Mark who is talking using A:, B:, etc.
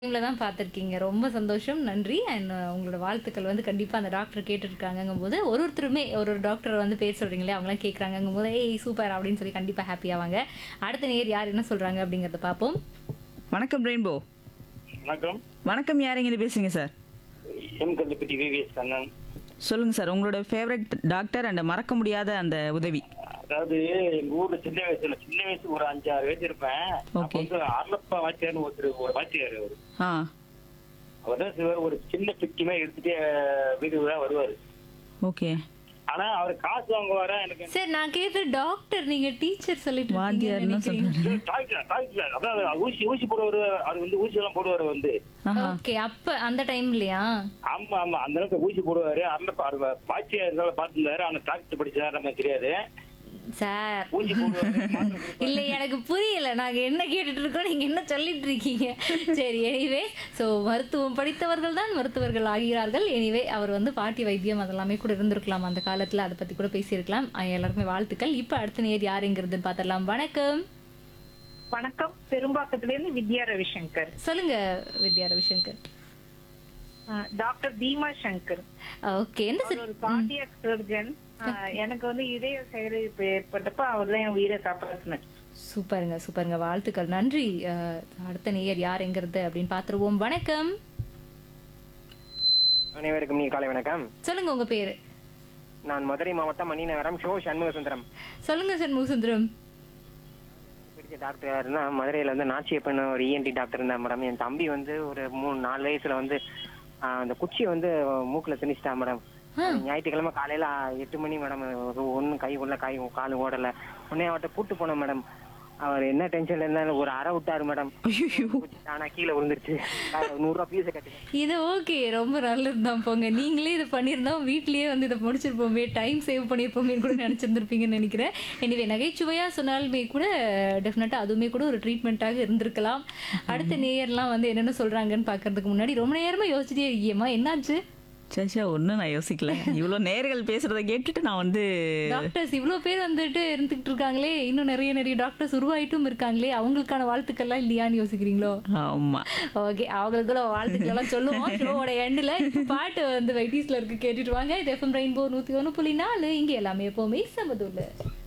A: டைம்ல தான் பார்த்துருக்கீங்க. ரொம்ப சந்தோஷம். நன்றி. அண்ட் உங்களோட வாழ்த்துக்கள் வந்து கண்டிப்பா அந்த டாக்டர் கேட்டுருக்காங்கங்கும்போது, ஒரு ஒருத்தருமே ஒரு ஒரு டாக்டர் வந்து பேர் சொல்றீங்களே, அவங்கலாம் கேட்குறாங்கங்கும்போது, "ஏய் சூப்பர்" அப்படின்னு சொல்லி கண்டிப்பா ஹாப்பி ஆவாங்க. அடுத்த நேயர் யார் என்ன சொல்றாங்க அப்படிங்கிறத பார்ப்போம்.
B: வணக்கம் ரெயின்போ
C: வணக்கம்
B: வணக்கம் யார் எங்கே பேசுறீங்க sir
C: M Kalluppatti VVS Kannan
B: சொல்லுங்க சார் உங்களோட ஃபேவரட் டாக்டர் அண்ட் மறக்க முடியாத அந்த உதவி
C: அதாவது எங்க ஊர்ல சின்ன வயசுல சின்ன வயசு ஒரு அஞ்சாறு வயசு இருப்பேன் அப்ப
B: Okay.
C: வந்து அருளப்பா வாத்தியார்னு ஒருத்தர் ஒரு வாத்தியார் அவரு
B: ஆ
C: அவர் தான் சிவர் ஒரு சின்ன பிட்டிமே எடுத்துட்டு வீடு வீடா வருவாரு
B: ஓகே
C: ஆனா அவர் காசு வாங்குவாரா எனக்கு
A: சார் நான் கேட்ட டாக்டர் நீங்க டீச்சர் சொல்லிட்டு இருக்கீங்கன்னு
B: வாத்தியார்னு
A: நினைக்கிறீங்க.
C: டாக்டர் டாக்டர் அதாவது ஊசி ஊசி போடுவாரு அவர் வந்து ஊசி எல்லாம் போடுவாரு வந்து
B: ஆஹா
A: ஓகே அப்ப அந்த டைம்லயா
C: ஆமா ஆமா அந்த நேரத்துல ஊசி போடுவாரு அருளப்பா வாத்தியார் இருந்தாலும் பார்த்துருந்தாரு ஆனா டாக்டர் படிச்சதா நமக்கு தெரியாது
A: சார்
C: ஊசி போடுவாரு மாத்திரை கொடுப்பாரு.
A: இல்ல எனக்கு புரியல நாங்க என்ன கேட்டுட்டு இருக்கோம் நீங்க என்ன சொல்லிட்டு இருக்கீங்க சரி எனிவே சோ மருத்துவம் படித்தவர்கள் தான் மருத்துவர்கள் ஆகிறார்கள் எனிவே அவர் வந்து பாட்டி வைத்தியம் அதெல்லாமே கூட இருந்திருக்கலாம் அந்த காலத்துல அதை பத்தி கூட பேசியிருக்கலாம் அஹ் எல்லாருக்குமே வாழ்த்துக்கள் இப்ப அடுத்த நேர் யாருங்கிறதுன்னு பார்த்தரலாம் வணக்கம்
D: வணக்கம் பெரும்பாக்கத்துல இருந்து வித்யா ரவிசங்கர்
A: சொல்லுங்க Vidya Ravishankar
D: ah doctor Bhima Shankar
A: okay என்ன
D: அவர் ஒரு கார்டியாக் சர்ஜன் எனக்கு வந்து இதய செயலிழப்பு ஏற்பட்டப்ப அவர் தான் என் உயிரை காப்பாற்றினார்
A: சூப்பருங்க சூப்பருங்க வாழ்த்துக்கள் நன்றி அஹ் அடுத்த நேயர் யாருங்கிறது அப்படின்னு பார்த்துருவோம் வணக்கம்
E: அனைவருக்கும் நீ காலை வணக்கம்
A: சொல்லுங்க உங்க பேரு
E: நான் மதுரை மாவட்டம் மணிநகரம் ஷோ சண்முக சுந்தரம்
A: சொல்லுங்க சண்முகசுந்தரம்
E: பிடிச்ச டாக்டர் யாருன்னா மதுரையில வந்து நாச்சியப்பன் ஒரு இஎன்டி டாக்டர் இருந்தா மேடம் என் தம்பி வந்து ஒரு மூணு நாலு வயசுல வந்து ஆஹ், அந்த குச்சியை வந்து மூக்குல திணிச்சிட்டா மேடம் ஞாயிற்றுக்கிழமை காலையில எட்டு மணி மேடம் ஒன்னும் கை உள்ள கை காலு ஓடல உடனே அவர்கிட்ட கூட்டு போனோம் மேடம் அவர் என்ன டென்ஷன்ல இருந்தாலும் ஒரு அரை விட்டாரு மேடம் ஆனா கீழே விழுந்துருச்சு நூறு ரூபா ஃபீஸை கட்டுங்க
A: இது ஓகே ரொம்ப நல்லது தான் போங்க நீங்களே இது பண்ணியிருந்தா வீட்லயே வந்து இதை முடிச்சிருப்போமே டைம் சேவ் பண்ணியிருப்போமேன்னு கூட நினச்சிருந்துருப்பீங்கன்னு நினைக்கிறேன் எனிவே நகைச்சுவையாக சொன்னாலுமே கூட டெஃபினட்டாக அதுவுமே கூட ஒரு ட்ரீட்மெண்ட்டாக இருந்திருக்கலாம் அடுத்த நேயர்லாம் வந்து என்னென்ன சொல்கிறாங்கன்னு பார்க்கறதுக்கு முன்னாடி ரொம்ப நேரமா யோசிச்சிட்டே இருக்கியம்மா என்னாச்சு
B: சச்சா ஒன்றும் நான் யோசிக்கல இவ்வளோ நேர்கள் பேசுறத கேட்டுட்டு நான் வந்து
A: டாக்டர்ஸ் இவ்வளோ பேர் வந்துட்டு இருந்துகிட்டு இருக்காங்களே இன்னும் நிறைய நிறைய டாக்டர்ஸ் உருவாயிட்டும் இருக்காங்களே அவங்களுக்கான வாழ்த்துக்கள்லாம் இல்லையான்னு யோசிக்கிறீங்களோ
B: ஆமா
A: ஓகே அவங்களுக்குள்ள வாழ்த்துக்கள் எல்லாம் சொல்லுவோம் ஷோவோட எண்டில் பாட்டு வந்து வைட்டீஸ்ல இருக்கு கேட்டுட்டு வாங்க இது எஃப்எம் ரெயின்போ நூற்றி ஒன்று புள்ளி நாலு இங்கே எல்லாமே எப்போவுமே சமதுள்ள